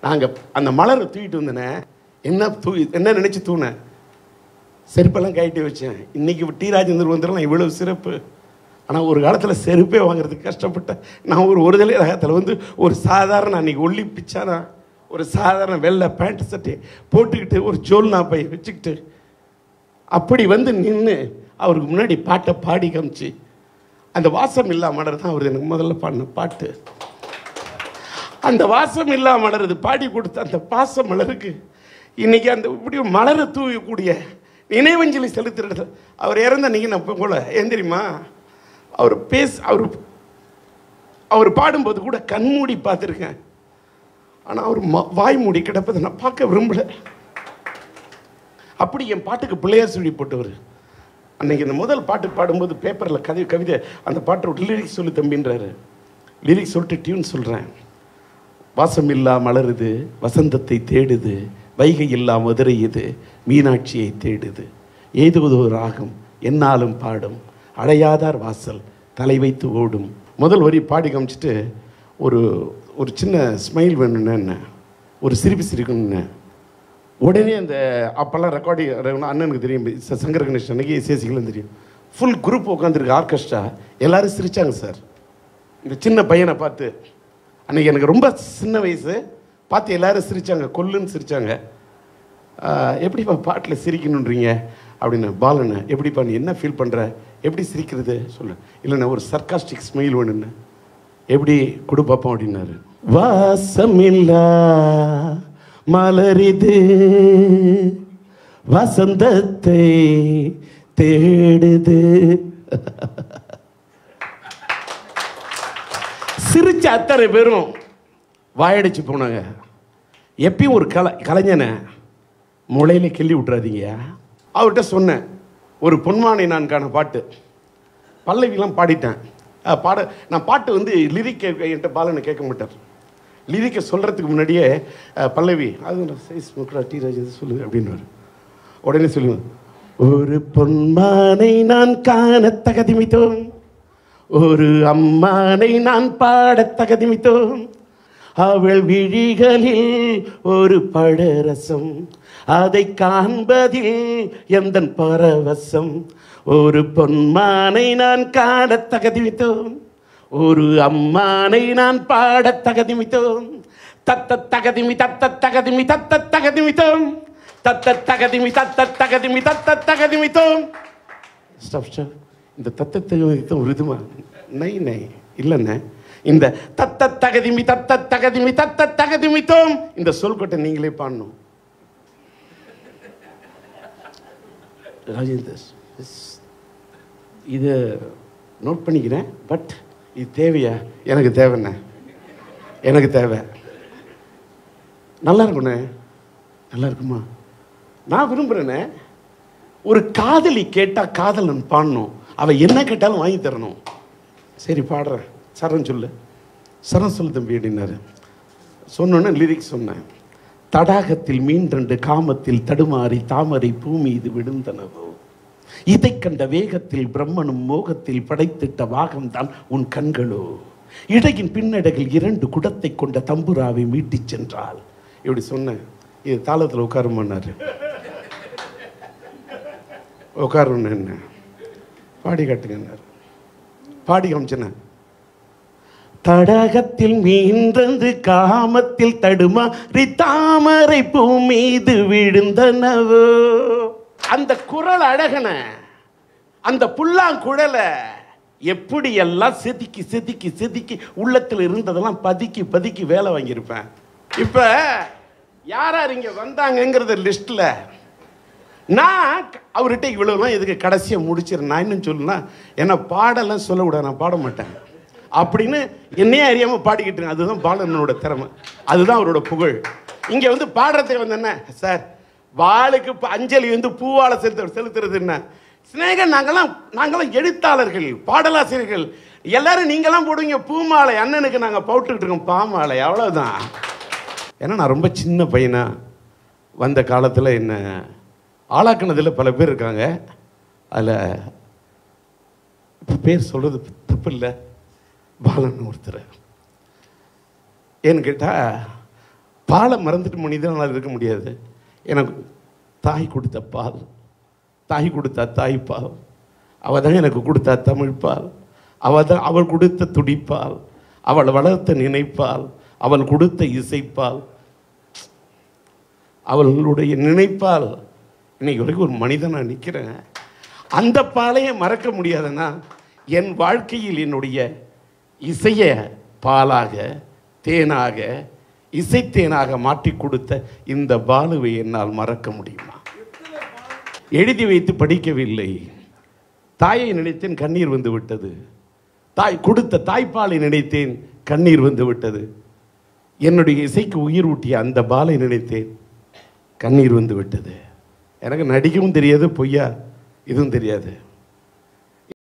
நாங்கள் அந்த மலரை தூக்கிட்டு வந்தேனே என்ன தூ என்ன நினச்சி தூணேன் செருப்பெல்லாம் கழட்டி வச்சேன் இன்னைக்கு டி ராஜேந்தர் வந்துடலாம் இவ்வளவு சிறப்பு ஆனால் ஒரு காலத்தில் செருப்பே வாங்குறதுக்கு கஷ்டப்பட்டேன் நான் ஒரு ஒருதலை ரகத்தில் வந்து ஒரு சாதாரண அன்னைக்கு ஒல்லி பிச்சானா ஒரு சாதாரண வெள்ளை பேண்ட் சட்டை போட்டுக்கிட்டு ஒரு ஜோல்னா பை வச்சுக்கிட்டு அப்படி வந்து நின்று அவருக்கு முன்னாடி பாட்டை பாடி காமிச்சு அந்த வாசம் இல்லா மலர் தான் அவர் எனக்கு முதல்ல பாடின பாட்டு அந்த வாசம் இல்லா மலருது பாடி கொடுத்த அந்த பாச மலருக்கு இன்னைக்கு அந்த இப்படி மலரை தூவக்கூடிய நினைவஞ்சலி செலுத்துறது அவர் இறந்த நீங்க நான் போல ஏன் தெரியுமா அவர் பேச அவர் அவர் பாடும்போது கூட கண்மூடி பார்த்துருக்கேன் ஆனால் அவர் ம- வாய் மூடி கிடப்பதை நான் பார்க்க விரும்பல அப்படி என் பாட்டுக்கு பிள்ளையார் சொல்லி போட்டவர் அன்னைக்கு இந்த முதல் பாட்டு பாடும்போது பேப்பரில் கதை கவிதை அந்த பாட்டோட லிரிக்ஸ் சொல்லு தம்பின்றாரு லிரிக்ஸ் சொல்லிட்டு டியூன் சொல்கிறேன் வாசம் இல்லா மலருது வசந்தத்தை தேடுது வைகை இல்லா மதுரை இது மீனாட்சியை தேடுது ஏதுவதோ ராகம் என்னாலும் பாடும் அடையாதார் வாசல் தலை வைத்து ஓடும் முதல் வரி பாடி காமிச்சிட்டு ஒரு ஒரு சின்ன ஸ்மைல் வேணும்னு ஒரு சிரிப்பு சிரிக்கணும்னு உடனே அந்த அப்போல்லாம் ரெக்கார்டிங் அண்ணனுக்கு தெரியும் ச- சங்கர கணேஷ் அன்னைக்கு சேசிகளும் தெரியும் ஃபுல் குரூப் உட்காந்துருக்கு ஆர்கெஸ்ட்ரா எல்லாரும் சிரிச்சாங்க சார் இந்த சின்ன பையனை பார்த்து அன்னைக்கு எனக்கு ரொம்ப சின்ன வயசு பார்த்து எல்லாரும் சிரிச்சாங்க கொல்லுன்னு சிரிச்சாங்க ஆஹ், எப்படிப்பா பாட்டில் சிரிக்கணுன்றீங்க அப்படின்னு பாலன்னு எப்படிப்பா நீ என்ன ஃபீல் பண்ணுற எப்படி சிரிக்கிறது சொல்லு இல்லைண்ணா ஒரு சர்க்காஸ்டிக் ஸ்மைல் வேணும்னு எப்படி கொடு பார்ப்போம் அப்படின்னாரு வாசமில்லா மலரிது வசந்தத்தை தேடுது சிரிச்ச அத்தனை பேரும் வாயடிச்சு போனாங்க எப்பயும் ஒரு கலை கலைஞனை முளையில கிள்ளி விட்டுறாதீங்க அவர்கிட்ட சொன்னேன் ஒரு பொன்மானை நான்கான பாட்டு பல்லவிலாம் பாடிட்டேன் அஹ் பாட நான் பாட்டு வந்து லிரிக் என்கிட்ட பாலனை கேட்க மாட்டார் லிரிக்கை சொல்கிறதுக்கு முன்னாடியே அஹ், பல்லவி அது சைஸ் முக்கடா டி ராஜேந்திர சொல்லு அப்படின்னு உடனே சொல்லுவேன் ஒரு பொன்மானை நான் காண தகதிமித்தோம் ஒரு அம்மானை நான் பாடத் தகதிமித்தோம் அவள் விழிகளில் ஒரு பழரசம் அதை காண்பதில் எந்த பரவசம் ஒரு பொன்மானை நான் காணத் தகதிமித்தோம் ஒரு அம்மானை நான் பாடத் தகதிமித்தோம் தத்த தகதிமி தத்த தகதிமி தத்த தகதிமித்தோம் தத்த தகதிமி தத்த தகதிமி தத்த தகதிமித்தோம் ஸ்டாப் ஸ்டாப் இந்த தத்தத்தை வைத்த ஒரு இதுமா நை நை இல்லைண்ணே இந்த தத்த தகதிமி தத்த தகதிமி தத்த தகதிமித்தோம் இந்த சொல்கொட்டை நீங்களே பாடணும் ராஜேந்தர் this- இதை நோட் பண்ணிக்கிறேன் பட் இது தேவையா எனக்கு தேவைண்ணே எனக்கு தேவை நல்லா இருக்குண்ணே நல்லா இருக்குமா நான் விரும்புகிறேனே ஒரு காதலி கேட்டால் காதலன் பாடணும் அவள் என்ன கேட்டாலும் வாங்கி தரணும் சரி பாடுறேன் சரண் சொல்லு சரண் சொல்லு தம்பி அப்படின்னாரு சொன்னோன்னே லிரிக்ஸ் சொன்னேன் தடாகத்தில் மீன் ரெண்டு காமத்தில் தடுமாறி தாமரை பூ மீது விழுந்தனவோ இதை கண்ட வேகத்தில் பிரம்மனும் மோகத்தில் படைத்திட்ட வாகம்தான் உன் கண்களோ இடையின் பின்னடையில் இரண்டு குடத்தை கொண்ட தம்புராவை மீட்டிச் சென்றாள் இப்படி சொன்னேன் இது தாளத்தில் உட்காருமான்னாரு உட்காருன்னு என்ன பாடி காட்டுங்கன்னாரு பாடி காமிச்சேன் தடாகத்தில் மீன்றது காமத்தில் தடுமாறி தாமரை பூ மீது விழுந்தனவோ அந்த குரல் அழகன அந்த புல்லாங்குழலை எப்படி எல்லாம் செதுக்கி செதுக்கி செதுக்கி உள்ளத்தில் இருந்ததெல்லாம் பதுக்கி பதுக்கி வேலை வாங்கியிருப்பேன் இப்ப யார் யார் இங்க வந்தாங்கங்கிறத லிஸ்ட்ல நான் அவர்கிட்ட இவ்வளவுலாம் எதுக்கு கடைசியாக முடிச்சிடறேன் நான் இன்னும் சொல்லலாம் ஏன்னா பாடலாம் சொல்லக்கூடாது நான் பாட மாட்டேன் அப்படின்னு என்னையே அறியாமல் பாடிக்கிட்டு இருக்கேன். அதுதான் பாலனோட திறமை அதுதான் அவரோட புகழ் இங்கே வந்து பாடுறதுக்கு வந்து என்ன சார் வாளுக்கு இப்ப அஞ்சலி வந்து பூவால செலுத்த செலுத்துறது என்ன சிநேகன் நாங்களாம் நாங்களாம் எழுத்தாளர்கள் பாடலாசிரியர்கள் எல்லாரும் நீங்களாம் போடுவீங்க பூமாலை அண்ணனுக்கு நாங்கள் போட்டுக்கிட்டு இருக்கோம் பாமாலை அவ்வளோதான் ஏன்னா நான் ரொம்ப சின்ன பையனா வந்த காலத்தில் என்ன ஆளாக்குனதில் பல பேர் இருக்காங்க அதில் இப்போ பேர் சொல்கிறது தப்பு இல்லை பாலன் ஒருத்தர் ஏன்னு கேட்டால் பாலை மறந்துட்டு மனிதனால் இருக்க முடியாது எனக்கு தாய் கொடுத்த பால் தாய் கொடுத்தா தாய்ப்பால் அவள் தான் எனக்கு கொடுத்தா தமிழ்ப்பால் அவள் தான் அவள் கொடுத்த துடிப்பால் அவள் வளர்த்த நினைப்பால் அவள் கொடுத்த இசைப்பால் அவளுடைய நினைப்பால் இன்னைக்கு வரைக்கும் ஒரு மனிதனா நிற்கிறேன் அந்த பாலையே மறக்க முடியாதுன்னா என் வாழ்க்கையில் என்னுடைய இசைய பாலாக தேனாக இசைத்தேனாக மாற்றி கொடுத்த இந்த பாலுவை என்னால் மறக்க முடியுமா எழுதி வைத்து படிக்கவில்லை தாயை நினைத்தேன் கண்ணீர் வந்து விட்டது தாய் கொடுத்த தாய்ப்பாலை நினைத்தேன் கண்ணீர் வந்து விட்டது என்னுடைய இசைக்கு உயிர் ஊட்டிய அந்த பாலை நினைத்தேன் கண்ணீர் வந்து விட்டது எனக்கு நடிக்கவும் தெரியாது பொய்யா இதுவும் தெரியாது